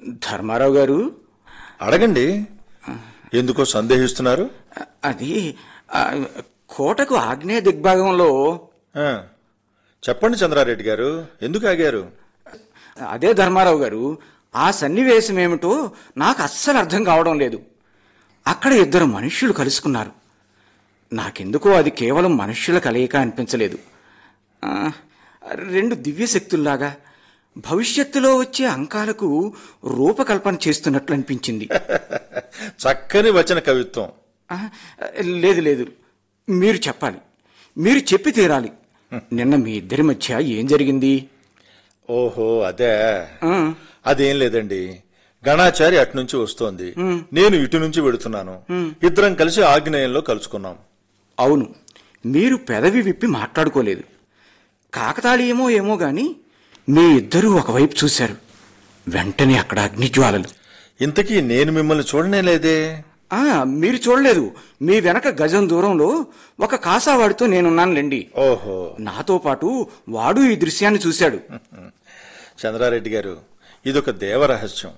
ధర్మారావు గారు అడగండి ఎందుకో సందేహిస్తున్నారు అది ఆ, కోటకు ఆగ్నేయ దిగ్భాగంలో ఆ, చెప్పండి చంద్రారెడ్డి గారు ఎందుకు ఆగారు అదే ధర్మారావు గారు ఆ సన్నివేశం ఏమిటో నాకు అస్సలు అర్థం కావడం లేదు అక్కడ ఇద్దరు మనుష్యులు కలుసుకున్నారు నాకెందుకో అది కేవలం మనుష్యుల కలయిక అనిపించలేదు ఆ, రెండు దివ్యశక్తుల్లాగా భవిష్యత్తులో వచ్చే అంకాలకు రూపకల్పన చేస్తున్నట్లు అనిపించింది చక్కని వచన కవిత్వం ఆ, లేదు లేదు మీరు చెప్పాలి మీరు చెప్పి తీరాలి నిన్న మీ ఇద్దరి మధ్య ఏం జరిగింది ఓహో అదే ఆ, అదేం లేదండి గణాచారి అటు వస్తోంది నేను ఇటు నుంచి వెడుతున్నాను ఇద్దరం కలిసి ఆగ్నేయంలో కలుసుకున్నాం అవును మీరు పెదవి విప్పి మాట్లాడుకోలేదు కాకతాళీయమో ఏమో గాని మీ ఇద్దరూ ఒకవైపు చూశారు వెంటనే అక్కడ అగ్నిజ్వాలలు ఇంతకీ నేను మిమ్మల్ని చూడనే లేదే ఆ మీరు చూడలేదు మీ వెనక గజం దూరంలో ఒక కాసావాడితో నేనున్నానులేండి ఓహో నాతో పాటు వాడు ఈ దృశ్యాన్ని చూశాడు చంద్రారెడ్డి గారు ఇదొక దేవరహస్యం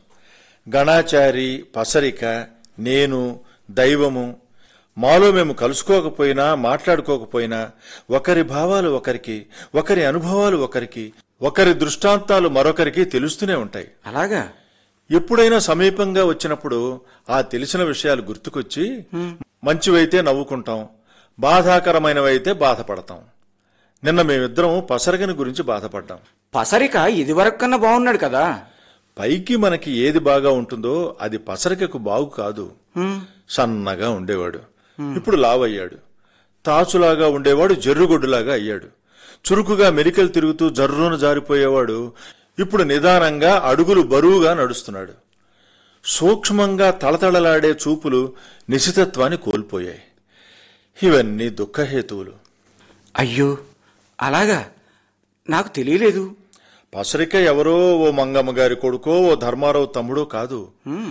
గణాచారి పసరిక నేను దైవము మాలో మేము కలుసుకోకపోయినా మాట్లాడుకోకపోయినా ఒకరి భావాలు ఒకరికి ఒకరి అనుభవాలు ఒకరికి ఒకరి దృష్టాంతాలు మరొకరికి తెలుస్తూనే ఉంటాయి అలాగా ఎప్పుడైనా సమీపంగా వచ్చినప్పుడు ఆ తెలిసిన విషయాలు గుర్తుకొచ్చి మంచివైతే నవ్వుకుంటాం బాధాకరమైనవైతే బాధపడతాం నిన్న మేమిద్దరం పసరగని గురించి బాధపడ్డాం పసరిక ఇదివరకు కన్నా బాగున్నాడు కదా పైకి మనకి ఏది బాగా ఉంటుందో అది పసరికకు బాగు కాదు సన్నగా ఉండేవాడు ఇప్పుడు లావయ్యాడు తాచులాగా ఉండేవాడు జర్రుగొడ్డులాగా అయ్యాడు చురుకుగా మెరికలు తిరుగుతూ జర్రున జారిపోయేవాడు ఇప్పుడు నిదానంగా అడుగులు బరువుగా నడుస్తున్నాడు సూక్ష్మంగా తళతళలాడే చూపులు నిశితత్వాన్ని కోల్పోయాయి ఇవన్నీ దుఃఖహేతువులు అయ్యో అలాగా నాకు తెలియలేదు పసరిక ఎవరో ఓ మంగమ్మ గారి కొడుకో ఓ ధర్మారావు తమ్ముడో కాదు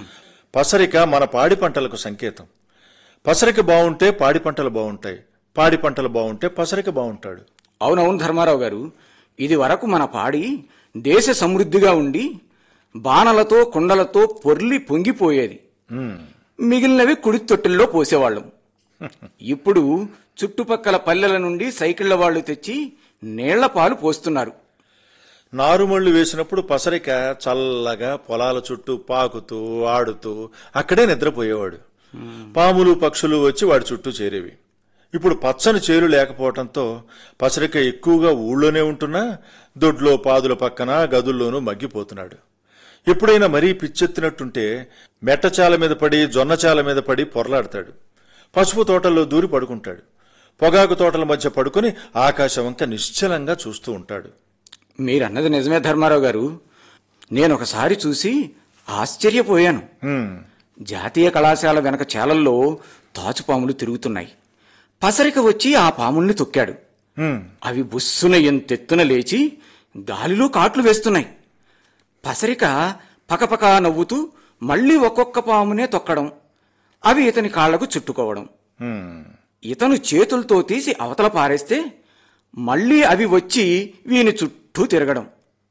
పసరిక మన పాడి పంటలకు సంకేతం పసరిక బాగుంటే పాడి పంటలు బాగుంటాయి పాడి పంటలు బాగుంటే పసరిక బాగుంటాడు అవునవును ధర్మారావు గారు ఇది వరకు మన పాడి దేశ సమృద్ధిగా ఉండి బాణలతో కుండలతో పొర్లి పొంగిపోయేది మిగిలినవి కుడి తొట్టెల్లో పోసేవాళ్ళం ఇప్పుడు చుట్టుపక్కల పల్లెల నుండి సైకిళ్ల వాళ్ళు తెచ్చి నీళ్ల పాలు పోస్తున్నారు నారుమళ్లు వేసినప్పుడు పసరిక చల్లగా పొలాల చుట్టూ పాకుతూ ఆడుతూ అక్కడే నిద్రపోయేవాడు పాములు పక్షులు వచ్చి వాడి చుట్టూ చేరేవి ఇప్పుడు పచ్చని చేలు లేకపోవటంతో పసరిక ఎక్కువగా ఊళ్ళోనే ఉంటున్నా దొడ్లో పాదుల పక్కన గదుల్లోనూ మగ్గిపోతున్నాడు ఎప్పుడైనా మరీ పిచ్చెత్తినట్టుంటే మెట్టచాల మీద పడి జొన్నచాల మీద పడి పొరలాడతాడు పసుపు తోటల్లో దూరి పడుకుంటాడు పొగాకు తోటల మధ్య పడుకుని ఆకాశం వంక నిశ్చలంగా చూస్తూ ఉంటాడు మీరన్నది నిజమే ధర్మారావు గారు నేను ఒకసారి చూసి ఆశ్చర్యపోయాను హ్మ్. జాతీయ కళాశాల వెనక చేలల్లో తాచుపాములు తిరుగుతున్నాయి పసరిక వచ్చి ఆ పాముల్ని తొక్కాడు హ్మ్. అవి బుస్సున ఎంతెత్తున లేచి గాలిలో కాట్లు వేస్తున్నాయి పసరిక పకపక నవ్వుతూ మళ్ళీ ఒక్కొక్క పామునే తొక్కడం అవి ఇతని కాళ్లకు చుట్టుకోవడం హ్మ్. ఇతను చేతులతో తీసి అవతల పారేస్తే మళ్ళీ అవి వచ్చి వీని చుట్టూ తిరగడం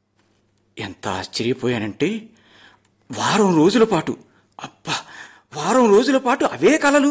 ఎంత ఆశ్చర్యపోయానంటే వారం రోజుల పాటు అబ్బా వారం రోజుల పాటు అవే కలలు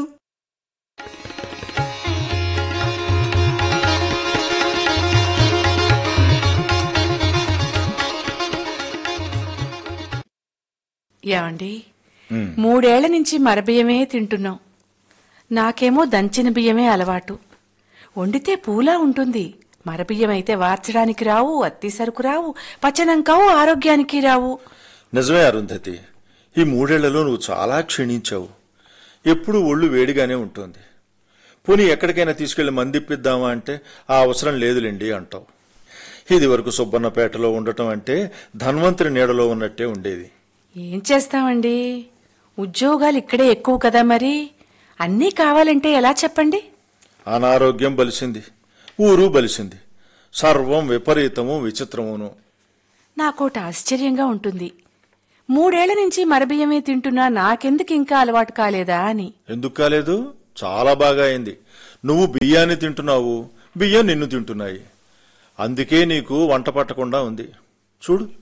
ఏమండి మూడేళ్ల నుంచి మరబియ్యమే తింటున్నాం నాకేమో దంచిన బియ్యమే అలవాటు వండితే పూలా ఉంటుంది మరబియ్యం అయితే వార్చడానికి రావు అత్తి సరుకు రావు పచ్చనం కావు ఆరోగ్యానికి రావు నిజమే అరుంధతి ఈ మూడేళ్లలో నువ్వు చాలా క్షీణించావు ఎప్పుడూ ఒళ్ళు వేడిగానే ఉంటుంది పోనీ ఎక్కడికైనా తీసుకెళ్లి మందిప్పిద్దామా అంటే ఆ అవసరం లేదులేండి అంటావు ఇది వరకు సుబ్బన్నపేటలో ఉండటం అంటే ధన్వంతరి నీడలో ఉన్నట్టే ఉండేది ఏం చేస్తామండి ఉద్యోగాలు ఇక్కడే ఎక్కువ కదా మరి అన్నీ కావాలంటే ఎలా చెప్పండి అనారోగ్యం బలిసింది ఊరు బలిసింది సర్వం విపరీతము విచిత్రమును నాకోటి ఆశ్చర్యంగా ఉంటుంది మూడేళ్ల నుంచి మరబియ్యమే తింటున్నా నాకెందుకు ఇంకా అలవాటు కాలేదా అని ఎందుకు కాలేదు చాలా బాగా అయింది నువ్వు బియ్యాన్ని తింటున్నావు బియ్యం నిన్ను తింటున్నాయి అందుకే నీకు వంట పట్టకుండా ఉంది చూడు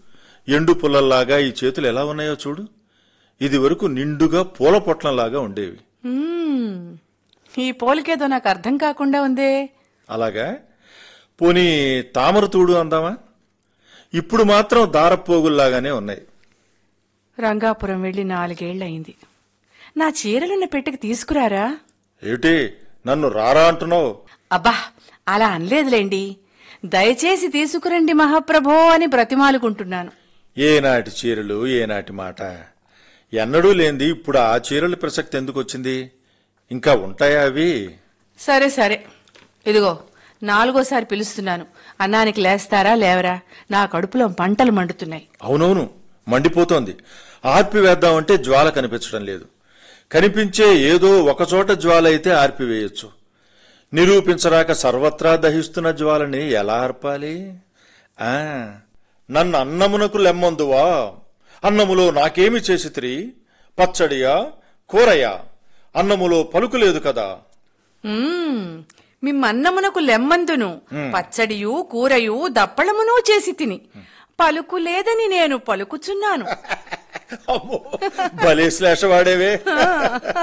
ఎండు పుల్లల్లాగా ఈ చేతులు ఎలా ఉన్నాయో చూడు ఇది వరకు నిండుగా పూల పొట్లంలాగా ఉండేవి మ్మ్. ఈ పోలికేదో నాకు అర్థం కాకుండా ఉందే అలాగా పోనీ తామర తూడు అందామా ఇప్పుడు మాత్రం దారపోగుల్లాగానే ఉన్నాయి రంగాపురం వెళ్లి నాలుగేళ్లయింది నా చీరలున్న పెట్టెకి తీసుకురారా ఏమిటి నన్ను రారా అంటున్నావు అబ్బా అలా అనలేదులేండి దయచేసి తీసుకురండి మహాప్రభో అని బ్రతిమాలుకుంటున్నాను ఏనాటి చీరలు ఏనాటి మాట ఎన్నడూ లేంది ఇప్పుడు ఆ చీరల ప్రసక్తి ఎందుకు వచ్చింది ఇంకా ఉంటాయా అవి సరే సరే ఇదిగో నాలుగోసారి పిలుస్తున్నాను అన్నానికి లేస్తారా లేవరా నా కడుపులో పంటలు మండుతున్నాయి అవునవును మండిపోతోంది ఆర్పివేద్దామంటే జ్వాల కనిపించడం లేదు కనిపించే ఏదో ఒకచోట జ్వాల అయితే ఆర్పివేయొచ్చు నిరూపించరాక సర్వత్రా దహిస్తున్న జ్వాలని ఎలా ఆర్పాలి ఆ నన్ను అన్నమునకు లెమ్మందువా అన్నములో నాకేమి చేసితిరి పచ్చడియా కూరయా అన్నములో పలుకు లేదు కదా మ్మ్. మిమ్మన్నమునకు లెమ్మందును పచ్చడియు కూరయు దప్పళమును చేసి తిని పలుకు లేదని నేను పలుకుచున్నాను అమ్మో భలే శ్లేష వాడేవే